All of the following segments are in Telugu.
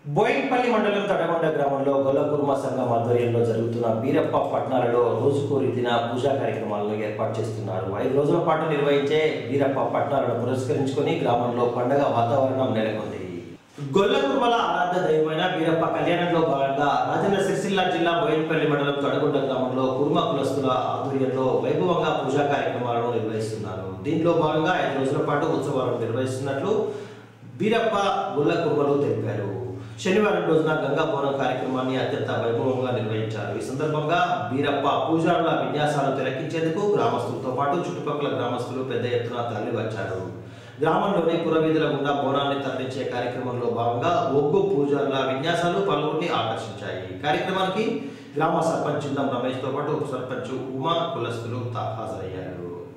బోయిన్పల్లి మండలం తడగొండ గ్రామంలో గొల్లకుర్మ సంఘం ఆధ్వర్యంలో జరుగుతున్న బీరప్ప పట్నాలలో రోజుకో రీతిన పూజా కార్యక్రమాలను ఏర్పాటు చేస్తున్నారు ఐదు రోజుల పాటు నిర్వహించే బీరప్ప పట్నాలను పురస్కరించుకొని గ్రామంలో పండగ వాతావరణం నెలకొంది గొల్లకుర్మల ఆరాధ దైవమైన బీరప్ప కళ్యాణంలో భాగంగా రాజన్న సిరిసిల్ల జిల్లా బోయిన్పల్లి మండలం తడగొండ గ్రామంలో కుర్మ కులస్తుల ఆధ్వర్యంలో వైభవంగా పూజా కార్యక్రమాలను నిర్వహిస్తున్నారు దీనిలో భాగంగా ఐదు రోజుల పాటు ఉత్సవాలను నిర్వహిస్తున్నట్లు బీరప్ప గుల్ల కుర్మలు తెలిపారు శనివారం రోజున గంగా పౌరం కార్యక్రమాన్ని అత్యంత వైభవంగా నిర్వహించారు ఈ సందర్భంగా బీరప్ప పూజారుల విన్యాసాలు తిలకించేందుకు గ్రామస్తులతో పాటు చుట్టుపక్కల గ్రామస్తులు పెద్ద ఎత్తున తరలి వచ్చారు గ్రామంలోని పురవీధుల గుండా బోనాన్ని తరలించే కార్యక్రమంలో భాగంగా ఒగ్గు పూజారుల విన్యాసాలు పలువురిని ఆకర్షించాయి ఈ కార్యక్రమానికి గ్రామ సర్పంచ్ చిందం రమేష్ తో పాటు ఉప సర్పంచ్ ఉమా కులస్తులు తా- హాజరయ్యారు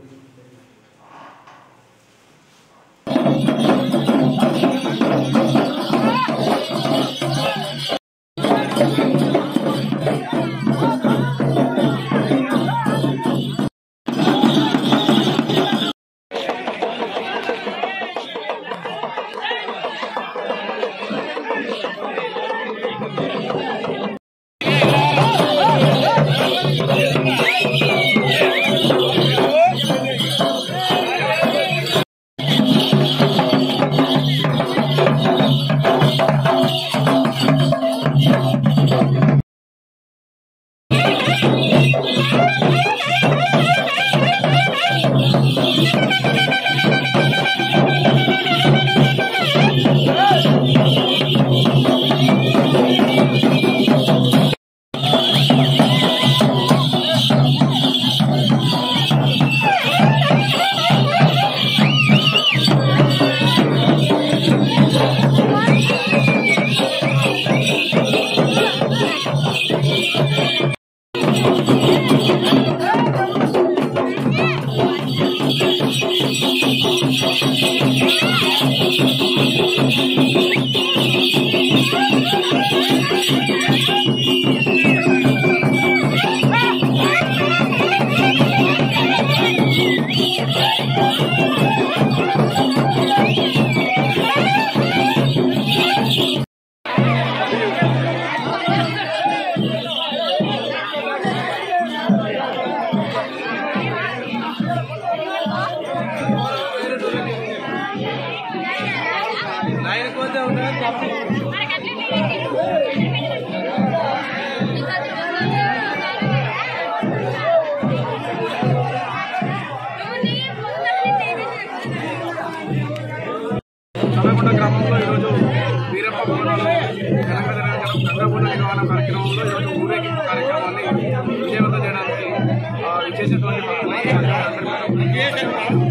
చల్లకొండ గ్రామంలో ఈరోజు వీరప్ప భవనంలో తెలంగాణ గంగాపూర్ణ నిర్వహణ కార్యక్రమంలో ఈరోజు ఊరేగింపు కార్యక్రమాన్ని విజయవంతం చేయడానికి ఆ, విచ్చేసినటువంటి భక్తులకి అందరికీ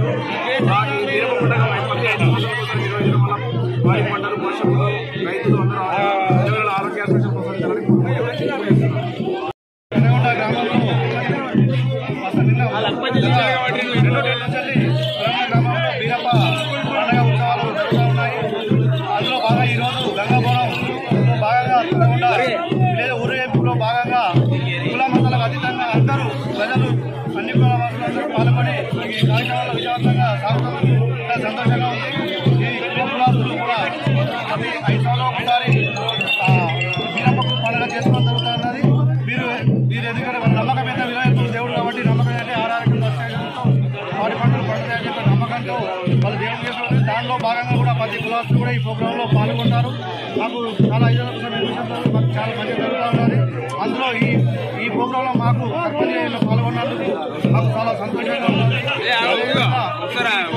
ఆ, ఈ వీరప్ప పండుగ ప్రతి ఐదు సంవత్సరాల కోసం నిర్వహించడం వల్ల వారి పంటలు పోషకులు రైతులు అందరూ ప్రజల ఆరోగ్య ఆశీస్సులు పొందాలని నల్గొండ గ్రామంలో అసలు నిన్న రెండో డేట్ నుంచి తెలంగాణ గ్రామంలో బీరప్ప పండగ ఉత్సవాలు జరుగుతూ ఉన్నాయి అందులో బాగా ఈరోజు గంగాపురంలో భాగంగా తెలంగాణ లేదా ఊరేగింపులో భాగంగా కుల మతాలకు అతీతంగా అందరూ ప్రజలు అన్ని కుల వాసులందరూ పాల్గొని ఈ కార్యక్రమాల్లో విజయవంతంగా సాగుతున్నందుకు చాలా సంతోషంగా ఉంది ఈ కుల కులాసులు కూడా ప్రతి ఐదు సంవత్సరాలు ఒకసారి ఆ, బీరప్ప పండుగ చేసుకోవడం జరుగుతున్నది మీరు మీరు ఎందుకంటే వాళ్ళ నమ్మకం ఎంత వినాయకుడు దేవుడు కాబట్టి నమ్మకం అంటే ఆరాధన దర్శనంతో వారి పంటలు పండుతాయని చెప్పి నమ్మకంతో వాళ్ళు దేవుడు చేసుకుంటారు దానిలో భాగంగా కూడా ప్రతి కులాసులు కూడా ఈ ప్రోగ్రామ్ లో పాల్గొంటారు మాకు చాలా ఐదు వందల నిర్మించారు మాకు చాలా మంచి జరుగుతూ ఉన్నది అందులో ఈ ఈ ప్రోగ్రామ్ లో మాకు సర్పంచ్ పాల్గొన్నందుకు మాకు చాలా సంతోషంగా ఉన్నది అదేవిధంగా